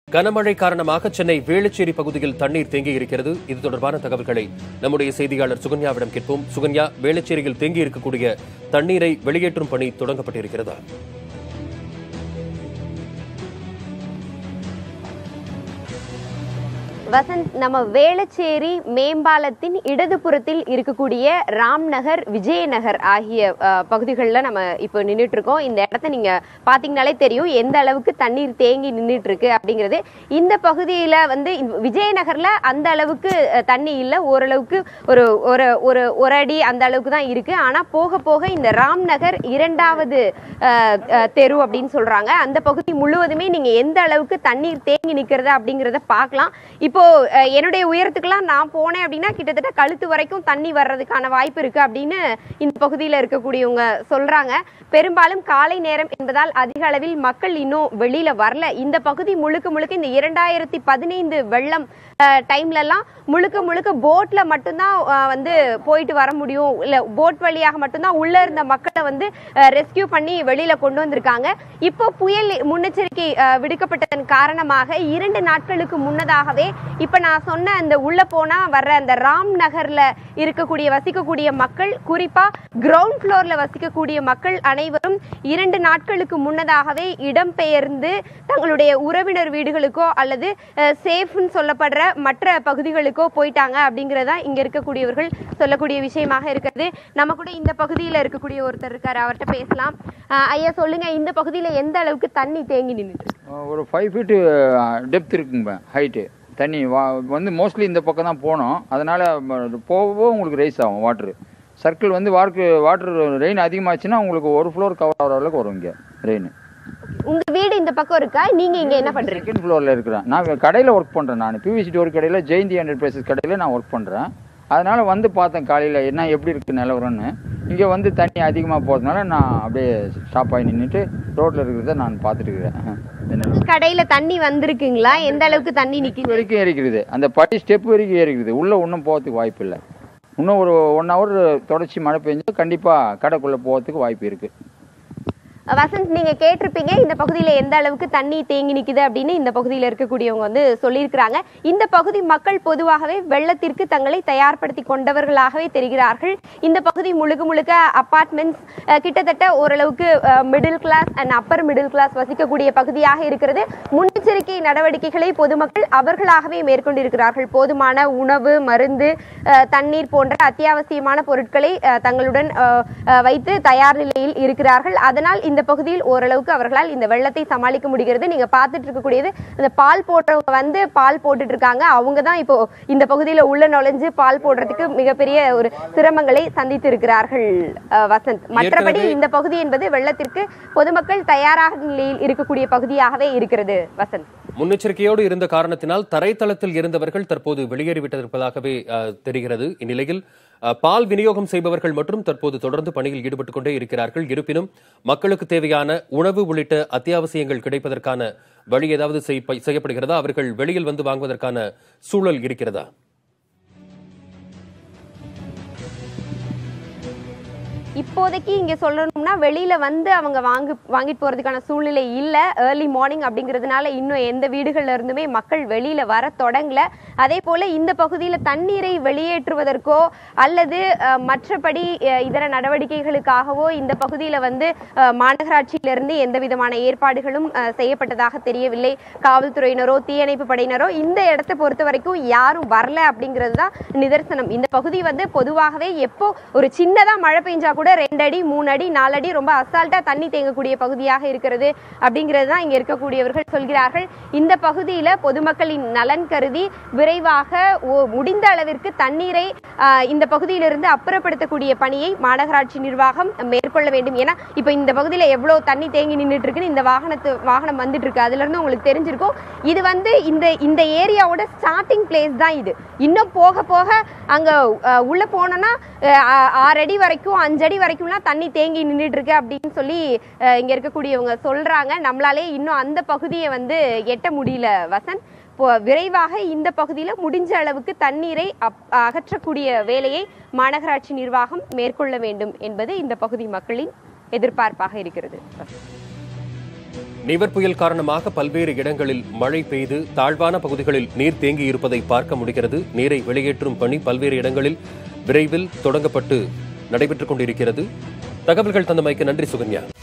கனமழை காரணமாக சென்னை வேளச்சேரி பகுதியில் தண்ணீர் தேங்கி இருக்கிறது இது தொடர்பான தகவல்களை நம்முடைய செய்தியாளர் சுகன்யாவிடம் கேட்போம் சுகன்யா வேளச்சேரியில் தேங்கி இருக்கக்கூடிய தண்ணீரை வெளியேற்றும் பணி தொடங்கப்பட்டிருக்கிறதா வசந்த் நம்ம வேளச்சேரி மேம்பாலத்தின் இடதுபுறத்தில் இருக்கக்கூடிய ராம்நகர் விஜயநகர் ஆகிய பகுதிகளில் நம்ம இப்போ நின்றுட்டு இருக்கோம் இந்த இடத்த நீங்க பாத்தீங்கனாலே தெரியும் எந்த அளவுக்கு தண்ணீர் தேங்கி நின்றுட்டு இருக்கு அப்படிங்கிறது இந்த பகுதியில வந்து இந்த விஜயநகர்ல அந்த அளவுக்கு அஹ், தண்ணி இல்லை ஓரளவுக்கு ஒரு ஒரு ஒரு ஒரு அடி அந்த அளவுக்கு தான் இருக்கு ஆனா போக போக இந்த ராம்நகர் இரண்டாவது அஹ், அஹ், தெரு அப்படின்னு சொல்றாங்க அந்த பகுதி முழுவதுமே நீங்க எந்த அளவுக்கு தண்ணீர் தேங்கி நிக்கிறது அப்படிங்கிறத பார்க்கலாம் இப்போ அஹ், என்னுடைய உயரத்துக்குலாம் நான் போனேன் அப்படின்னா கிட்டத்தட்ட கழுத்து வரைக்கும் தண்ணி வர்றதுக்கான வாய்ப்பு இருக்கு அப்படின்னு இந்த பகுதியில் இருக்கக்கூடியவங்க சொல்றாங்க பெரும்பாலும் காலை நேரம் என்பதால் அதிக அளவில் மக்கள் இன்னும் வெளியில வரல இந்த பகுதி முழுக்க முழுக்க இந்த இரண்டாயிரத்தி பதினைந்து வெள்ளம் அஹ், டைம்ல எல்லாம் முழுக்க முழுக்க போட்ல மட்டும்தான் அஹ், வந்து போயிட்டு வர முடியும் இல்ல போட் வழியாக மட்டும்தான் உள்ள இருந்த மக்களை வந்து ரெஸ்கியூ பண்ணி வெளியில கொண்டு வந்திருக்காங்க இப்போ புயல் முன்னெச்சரிக்கை அஹ், விடுக்கப்பட்டதன் காரணமாக இரண்டு நாட்களுக்கு முன்னதாகவே இப்ப நான் சொன்ன அந்த உள்ள போனா வர்ற அந்த ராம் நகர்ல இருக்கக்கூடிய வசிக்கக்கூடிய மக்கள் குறிப்பா கிரவுண்ட் ஃப்ளோர்ல வசிக்கக்கூடிய மக்கள் அனைவரும் இரண்டு நாட்களுக்கு முன்னதாகவே இடம்பெயர்ந்து தங்களுடைய உறவினர் வீடுகளுக்கோ அல்லது சேஃப்னு சொல்லப்படுற மற்ற பகுதிகளுக்கோ போயிட்டாங்க அப்படிங்கறதா இங்க இருக்கக்கூடியவர்கள் சொல்லக்கூடிய விஷயமாக இருக்கிறது நம்ம கூட இந்த பகுதியில இருக்கக்கூடிய ஒருத்தர் இருக்காரு அவர்கிட்ட பேசலாம் அஹ் ஐயா சொல்லுங்க இந்த பகுதியில எந்த அளவுக்கு தண்ணி தேங்கி நின்றுட்டு ஒரு ஃபைவ் ஃபீட்டு டெப்த் இருக்குங்க ஹைட்டு தண்ணி வா வந்து மோஸ்ட்லி இந்த பக்கம் தான் போனோம் அதனால் போகவோ உங்களுக்கு ரைஸ் ஆகும் வாட்ரு சர்க்கிள் வந்து வாட்ரு வாட்ரு ரெயின் அதிகமாச்சுன்னா உங்களுக்கு ஒரு ஃப்ளோர் கவர் ஆகிற அளவுக்கு வரும் இங்கே ரெயின் உங்க வீடு இந்த பக்கம் இருக்கா நீங்க இங்க என்ன பண்றீங்க செகண்ட் ஃப்ளோரில் இருக்கிறேன் நான் கடையில் ஒர்க் பண்ணுறேன் நான் பிவிசி டோர் கடையில் ஜெயந்தி ஹண்ட்ரட் பிளேசஸ் கடையில் நான் ஒர்க் பண்ணுறேன் அதனால் வந்து பார்த்தேன் காலையில் என்ன எப்படி இருக்குது நிலவரம்னு இங்கே வந்து தண்ணி அதிகமாக போகிறதுனால நான் அப்படியே ஸ்டாப் ஆகி நின்றுட்டு ரோட்டில் இருக்கிறத நான் பார்த்துட்டு இருக்கிறேன் இந்த நிலவரம் கடையில தண்ணி வந்திருக்குங்களா எந்த அளவுக்கு தண்ணி இது நிக்குது வரைக்கும் ஏறிக்கிறது அந்த படி ஸ்டெப் வரைக்கும் ஏறிக்கிறது உள்ள ஒன்றும் போகிறதுக்கு வாய்ப்பு இல்லை இன்னும் ஒரு ஒன் ஹவர் தொடர்ச்சி மழை பெஞ்சா கண்டிப்பாக கடைக்குள்ளே போகிறதுக்கு வாய்ப்பு இருக்குது வசந்த் நீங்க கேட்டிருப்பீங்க இந்த பகுதியில எந்த அளவுக்கு தண்ணி தேங்கி நிக்குது அப்படின்னு இந்த பகுதியில இருக்கக்கூடியவங்க வந்து சொல்லியிருக்கிறாங்க இந்த பகுதி மக்கள் பொதுவாகவே வெள்ளத்திற்கு தங்களை தயார்படுத்தி கொண்டவர்களாகவே தெரிகிறார்கள் இந்த பகுதி முழுக்க முழுக்க அபார்ட்மெண்ட்ஸ் கிட்டத்தட்ட ஓரளவுக்கு middle class and upper middle class வசிக்கக்கூடிய பகுதியாக இருக்கிறது முன்னெச்சரிக்கை நடவடிக்கைகளை பொதுமக்கள் அவர்களாகவே மேற்கொண்டிருக்கிறார்கள் போதுமான உணவு மருந்து அஹ், தண்ணீர் போன்ற அத்தியாவசியமான பொருட்களை அஹ், தங்களுடன் அஹ், அஹ், வைத்து தயார் நிலையில் இருக்கிறார்கள் அதனால் இந்த பகுதியில் ஓரளவுக்கு அவர்களால் இந்த வெள்ளத்தை சமாளிக்க முடிகிறது நீங்க பார்த்துட்டு இருக்கக்கூடியது அந்த பால் போடுறவங்க வந்து பால் போட்டுட்டு இருக்காங்க அவங்க தான் இப்போ இந்த பகுதியில உள்ள நுழைஞ்சு பால் போடுறதுக்கு மிகப்பெரிய ஒரு சிரமங்களை சந்தித்து இருக்கிறார்கள் அஹ், வசந்த் மற்றபடி ஏற்கனவே- இந்த பகுதி என்பது வெள்ளத்திற்கு பொதுமக்கள் தயாராக நிலையில் இருக்கக்கூடிய பகுதியாகவே இருக்கிறது வசந்த் முன்னெச்சரிக்கையோடு இருந்த காரணத்தினால் தரைத்தளத்தில் இருந்தவர்கள் தற்போது வெளியேறிவிட்டிருப்பதாகவே அஹ், தெரிகிறது இந்நிலையில் அஹ், பால் விநியோகம் செய்பவர்கள் மற்றும் தற்போது தொடர்ந்து பணியில் ஈடுபட்டுக் கொண்டே இருக்கிறார்கள் இருப்பினும் மக்களுக்கு தேவையான உணவு உள்ளிட்ட அத்தியாவசியங்கள் கிடைப்பதற்கான வழி ஏதாவது செய்ய- செய்யப்படுகிறதா அவர்கள் வெளியில் வந்து வாங்குவதற்கான சூழல் இருக்கிறதா இப்போதைக்கு இங்க சொல்லணும்னா வெளியில வந்து அவங்க வாங்கி வாங்கிட்டு போறதுக்கான சூழ்நிலை இல்ல ஏர்லி மார்னிங் அப்படிங்கிறதுனால இன்னும் எந்த வீடுகள்ல இருந்துமே மக்கள் வெளியில வர தொடங்கல அதே போல இந்த பகுதியில தண்ணீரை வெளியேற்றுவதற்கோ அல்லது அஹ், மற்றபடி அஹ், இதர நடவடிக்கைகளுக்காகவோ இந்த பகுதியில வந்து அஹ், மாநகராட்சியிலிருந்து எந்த விதமான ஏற்பாடுகளும் அஹ், செய்யப்பட்டதாக தெரியவில்லை காவல்துறையினரோ தீயணைப்பு படையினரோ இந்த இடத்தை பொறுத்த வரைக்கும் யாரும் வரல அப்படிங்கிறது தான் நிதர்சனம் இந்த பகுதி வந்து பொதுவாகவே எப்போ ஒரு சின்னதா மழை பெஞ்சா கூட ரெண்டு அடி மூணு அடி நாலு அடி ரொம்ப அசால்ட்டா தண்ணி தேங்கக்கூடிய பகுதியாக இருக்கிறது அப்படிங்கிறது தான் இங்க இருக்கக்கூடியவர்கள் சொல்கிறார்கள் இந்த பகுதியில பொதுமக்களின் நலன் கருதி விரைவாக ஓ- முடிந்த அளவிற்கு தண்ணீரை ஆஹ், இந்த பகுதியிலிருந்து அப்புறப்படுத்தக்கூடிய பணியை மாநகராட்சி நிர்வாகம் மேற்கொள்ள வேண்டும் ஏன்னா இப்ப இந்த பகுதியில எவ்வளவு தண்ணி தேங்கி நின்றுட்டு இருக்குன்னு இந்த வாகனத்து வாகனம் வந்துட்டு இருக்கு அதுல இருந்து உங்களுக்கு தெரிஞ்சிருக்கும் இது வந்து இந்த இந்த ஏரியாவோட ஸ்டார்டிங் பிளேஸ் தான் இது இன்னும் போக போக அங்க அஹ், உள்ள போனோம்னா அஹ், ஆ- ஆறு அடி வரைக்கும் அஞ்சு அடி வரைக்கும்லாம் தண்ணி தேங்கி நின்றுட்டு இருக்கு அப்படின்னு சொல்லி அஹ், இங்க இருக்கக்கூடியவங்க சொல்றாங்க நம்மளாலே இன்னும் அந்த பகுதியை வந்து எட்ட முடியல வசந்த் இப்போ விரைவாக இந்த பகுதியில முடிஞ்ச அளவுக்கு தண்ணீரை அப்- அகற்றக்கூடிய வேலையை மாநகராட்சி நிர்வாகம் மேற்கொள்ள வேண்டும் என்பது இந்த பகுதி மக்களின் எதிர்பார்ப்பாக இருக்கிறது நிவர் புயல் காரணமாக பல்வேறு இடங்களில் மழை பெய்து தாழ்வான பகுதிகளில் நீர் தேங்கி இருப்பதை பார்க்க முடிகிறது நீரை வெளியேற்றும் பணி பல்வேறு இடங்களில் விரைவில் தொடங்கப்பட்டு நடைபெற்றுக் கொண்டிருக்கிறது தகவல்கள் தந்தமைக்கு நன்றி சுகன்யா